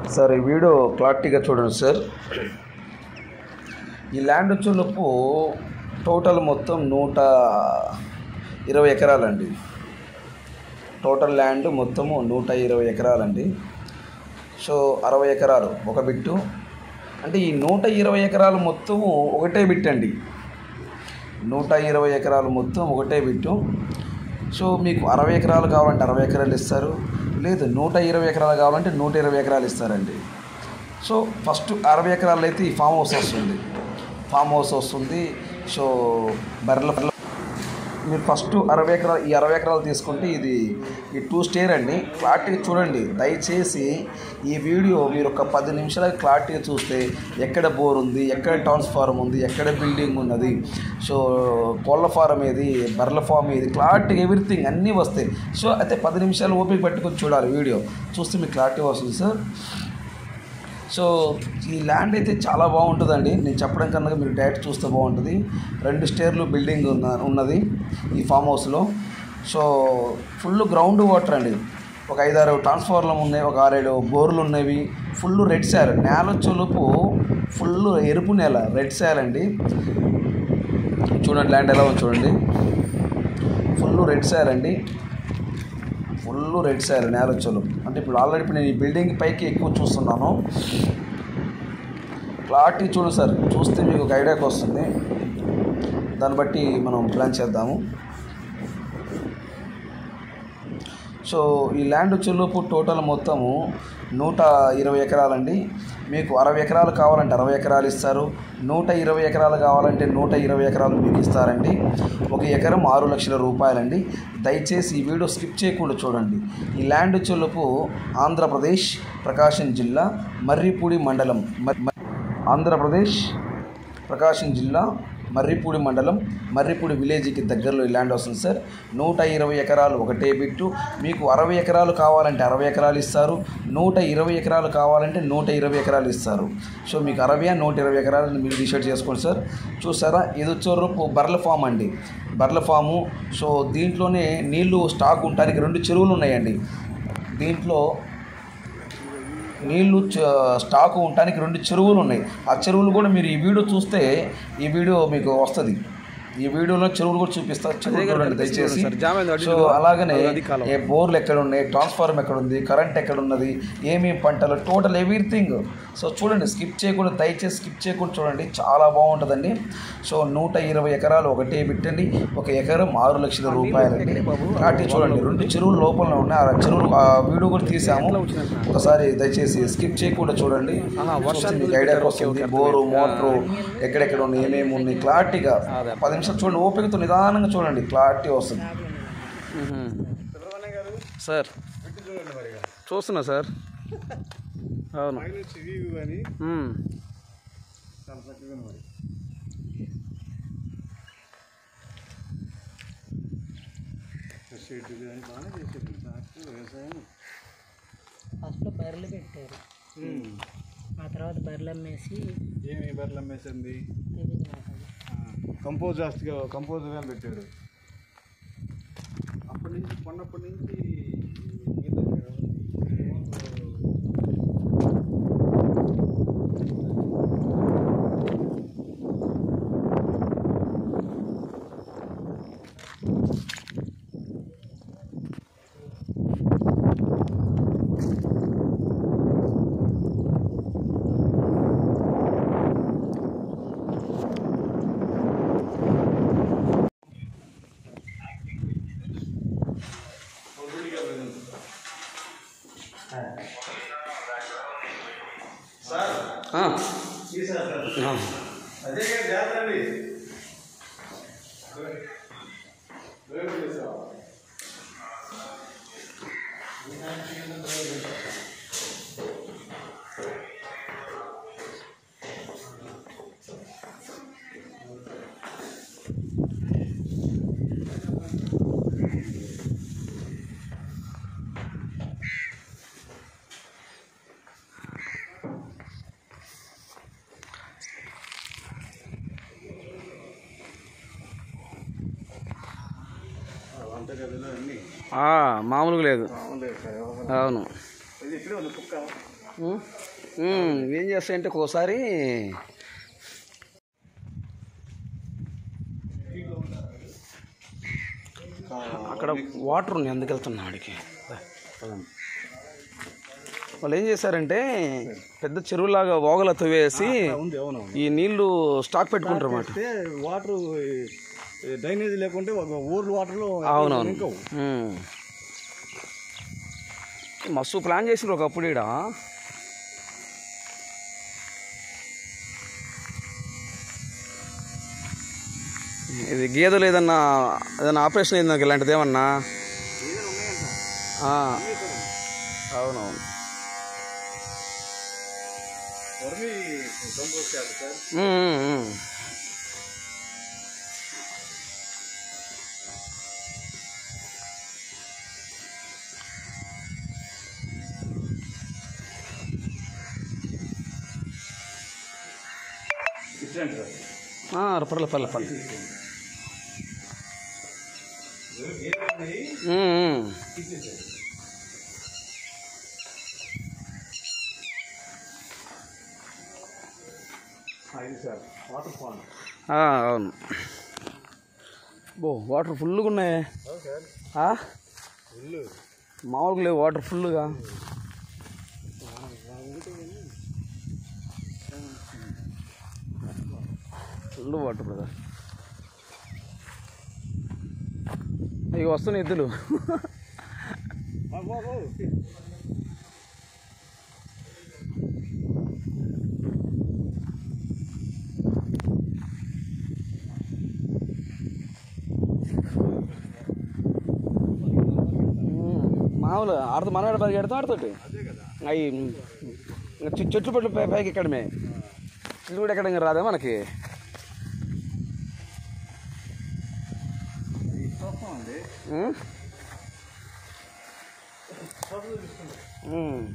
Sir ఈ video క్లారిటీగా చూడండి సార్ ఈ ల్యాండ్ వచ్చేలోపు టోటల్ మొత్తం నూట ఇరవై ఎకరాలండి టోటల్ ల్యాండ్ మొత్తము నూట ఇరవై ఎకరాలండి సో అరవై ఎకరాలు ఒక బిట్టు అంటే ఈ నూట ఇరవై ఎకరాలు మొత్తము ఒకటే బిట్ అండి నూట ఇరవై ఎకరాలు మొత్తం ఒకటే బిట్టు సో మీకు అరవై ఎకరాలు కావాలంటే అరవై ఎకరాలు ఇస్తారు లేదు నూట ఇరవై ఎకరాలు కావాలంటే నూట ఇరవై ఎకరాలు ఇస్తారండి సో ఫస్ట్ అరవై ఎకరాలు అయితే ఈ ఫామ్ హౌస్ వస్తుంది ఫామ్ హౌస్ వస్తుంది సో బర్రెల మీరు ఫస్ట్ అరవై ఎకరాలు ఈ అరవై ఎకరాలు తీసుకుంటే ఇది ఈ టూ స్టేర్ అండి క్లారిటీగా చూడండి దయచేసి ఈ వీడియో మీరు ఒక పది నిమిషాలకు క్లారిటీగా చూస్తే ఎక్కడ బోర్ ఉంది ఎక్కడ ట్రాన్స్ఫార్మ్ ఉంది ఎక్కడ బిల్డింగ్ ఉన్నది సో కోళ్ళ ఫారం ఏది బర్రెల ఫామ్ ఏది క్లారిటీగా ఎవ్రీథింగ్ అన్నీ వస్తాయి సో అయితే పది నిమిషాలు ఓపిక పెట్టుకొని చూడాలి వీడియో చూస్తే మీకు క్లారిటీ వస్తుంది సార్ సో ఈ ల్యాండ్ అయితే చాలా బాగుంటుందండి నేను చెప్పడం కన్నా మీరు డైరెక్ట్ చూస్తే బాగుంటుంది రెండు స్టేర్లు బిల్డింగ్ ఉన్న ఉన్నది ఈ ఫామ్ హౌస్లో సో ఫుల్ గ్రౌండ్ వాటర్ అండి ఒక ఐదారు ట్రాన్స్ఫార్మర్లు ఉన్నాయి ఒక ఆరేడు బోర్లు ఉన్నవి ఫుల్ రెడ్ సాయిల్ నేల వచ్చేలోపు ఫుల్ ఎరుపు నేల రెడ్ సాయిల్ అండి చూడండి ల్యాండ్ ఎలా ఉంది చూడండి ఫుల్ రెడ్ సాయిల్ అండి ఫుల్ రెడ్ సాయిల్ నేల వచ్చేలు అంటే ఇప్పుడు ఆల్రెడీ ఇప్పుడు నేను ఈ బిల్డింగ్ పైకి ఎక్కువ చూస్తున్నాను క్లారిటీ చూడు సార్ చూస్తే మీకు ఒక ఐడియాకి వస్తుంది దాన్ని బట్టి మనం ప్లాన్ చేద్దాము సో ఈ ల్యాండ్ వచ్చేలోపు టోటల్ మొత్తము నూట ఇరవై ఎకరాలండి మీకు అరవై ఎకరాలు కావాలంటే అరవై ఎకరాలు ఇస్తారు నూట ఇరవై ఎకరాలు కావాలంటే నూట ఇరవై ఎకరాలు మీకు ఇస్తారండి ఒక ఎకరం ఆరు లక్షల రూపాయలండి దయచేసి ఈ వీడియో స్కిప్ చేయకుండా చూడండి ఈ ల్యాండ్ వచ్చేలోపు ఆంధ్రప్రదేశ్ ప్రకాశం జిల్లా మర్రిపూడి మండలం మర్- మర్- ఆంధ్రప్రదేశ్ ప్రకాశం జిల్లా మర్రిపూడి మండలం మర్రిపూడి విలేజ్కి దగ్గరలో ఈ ల్యాండ్ వస్తుంది సార్ నూట ఇరవై ఎకరాలు ఒకటే బిట్టు మీకు అరవై ఎకరాలు కావాలంటే అరవై ఎకరాలు ఇస్తారు నూట ఇరవై ఎకరాలు కావాలంటే నూట ఇరవై ఎకరాలు ఇస్తారు సో మీకు అరవై నూట ఇరవై ఎకరాలు మీరు డిసైడ్ చేసుకోండి సార్ చూసారా ఇది వచ్చేవరకు బర్ల ఫామ్ అండి బర్ల ఫాము సో దీంట్లోనే నీళ్లు స్టాక్ ఉండడానికి రెండు చెరువులు ఉన్నాయండి దీంట్లో నీళ్లు చ- స్టాక్ ఉండటానికి రెండు చెరువులు ఉన్నాయి ఆ చెరువులు కూడా మీరు ఈ వీడియో చూస్తే ఈ వీడియో మీకు వస్తుంది ఈ వీడియోలో చెరువులు కూడా చూపిస్తా చెరువులు చూడండి దయచేసి సో అలాగనే ఏ బోర్లు ఎక్కడ ఉన్నాయి ట్రాన్స్ఫార్మర్ ఎక్కడ ఉంది కరెంట్ ఎక్కడ ఉన్నది ఏమేమి పంటలు టోటల్ ఎవ్రీథింగ్ సో చూడండి స్కిప్ చేయకుండా దయచేసి స్కిప్ చేయకుండా చూడండి చాలా బాగుంటుందండి సో నూట ఇరవై ఎకరాలు ఒకటే పెట్టండి ఒక ఎకరం ఆరు లక్షల రూపాయలండి కాబట్టి చూడండి రెండు చెరువులు లోపల ఉన్నాయి ఆ చెరువులు ఆ వీడియో కూడా తీసాము ఒకసారి దయచేసి స్కిప్ చేయకుండా చూడండి చూస్తే మీకు ఐడియా వస్తుంది బోరు మోటారు ఎక్కడెక్కడ ఉన్నాయి ఏమేమి ఉన్నాయి క్లారిటీగా పది నిమిషాలు చూడండి ఓపికతో నిదానంగా చూడండి క్లారిటీ వస్తుంది సార్ చూస్తున్నా సార్ అవును కానీ మ్మ్. చాలా చక్కగా ఉంది మరి షెడ్ కానీ బాగానే చేసేది నాకు వ్యవసాయం ఫస్ట్లో బర్రెలు పెట్టారు ఆ తర్వాత బర్రెలు అమ్మేసి ఏమి బర్రెలు అమ్మేసింది తెలీదు నాకు అది. కంపోజ్ జాస్తిగా కంపోజ్ కానీ పెట్టారు అప్పటి నుంచి కొన్నప్పటి నుంచి ఈత ఆ. ఆ. అదే కదా జాతర అండి వంటగదిలో అన్నీ ఆ, మామూలుగా లేదు బాగుండేది సార్ అవును ఇది ఇక్కడే ఉంది కుక్క ఉమ్, ఉమ్, ఏం చేస్తాయంటే ఒక్కోసారి అక్కడ వాటర్ ఉంది అందుకు వెళ్తున్నా ఆడికి వాళ్ళు ఏం చేశారంటే పెద్ద చెరువులాగా ఓగల తవ్వేసి ఉంది అవునవును ఈ నీళ్లు స్టాక్ పెట్టుకుంటారు అన్నమాట అయితే వాటర్ డ్రైనేజ్ లేకుంటే ఒక ఊర్ల వాటర్లో అవునవును ఇంకవు ఉమ్. మస్తు ప్లాన్ చేసిండ్రు ఒకప్పుడు ఈడ ఇది గేదెలు ఏదన్నా ఏదన్నా ఆపరేషన్ అయింది నాకు ఇలాంటిది ఏమన్నా ఆ. అవునవును వర్మి కంపోస్ట్ చేయాలి సార్ ఉమ్, ఉమ్, ఉమ్. ఇచ్చేయండి సార్ ఆ, పర్లే పర్లే పర్లే ఉమ్, ఉమ్. ఇది సార్ వాటర్ ఫాన్ ఆ, అవును బో వాటర్ ఫుల్గా ఉన్నాయి సార్ ఆ? ఇల్లు మామూలుగా లేవు వాటర్ ఫుల్గా ఫుల్ వాటర్ బ్రదర్ అవి వస్తున్నాయి ఎద్దులు మామూలు ఆడుతూ మనవాడు పరిగెడతాం ఆడుతోటి అవి చెట్టు పట్ల పై పైకి ఎక్కడమే ఇల్లు కూడా ఎక్కడ రాదా మనకి అండి ఉం? ఉం.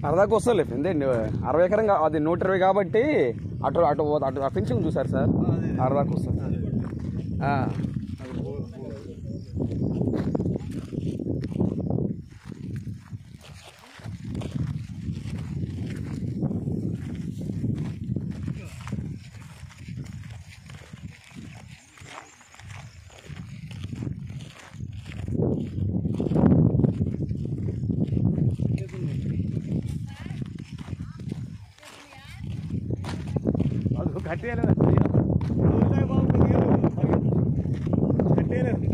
అరదాకా వస్తలే ఎంతండి అరవై ఎకరం కా- అది నూట ఇరవై కాబట్టి అటు అటు పో- అటు ఫినిషింగ్ చూసారు సార్ అరదాకా వస్తుంది ఆ. ಅದು ಕಟ್ಟೇನೆ ಕಟ್ಟೇನೆ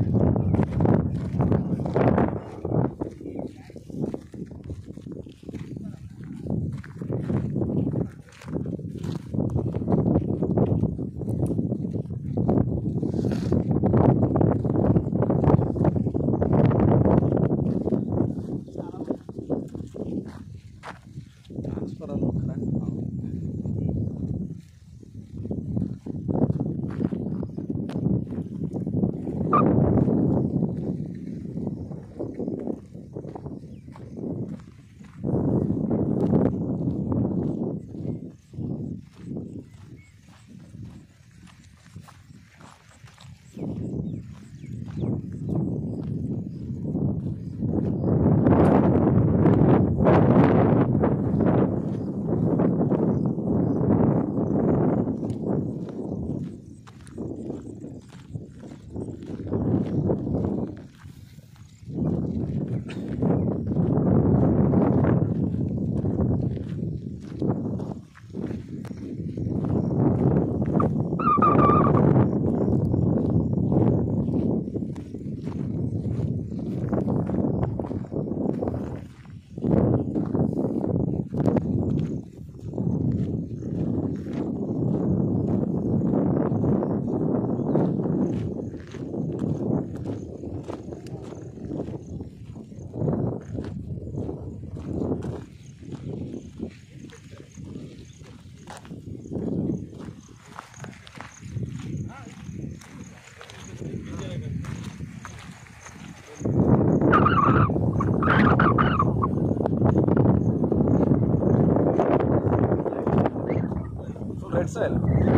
రెడ్ సైల్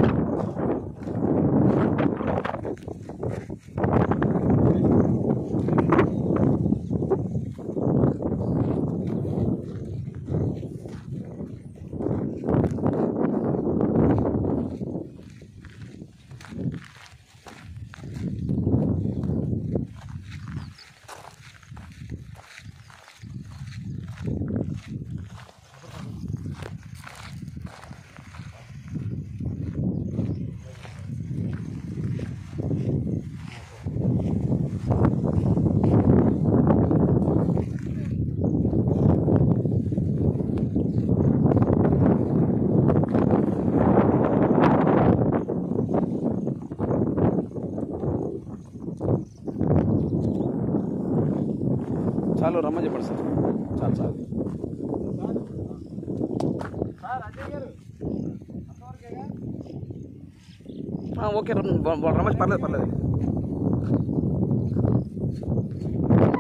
చాలు రమ్మని చెప్పండి సార్ చాలు చాలు ఆ, ఓకే రమ్మని పర్లేదు పర్లేదు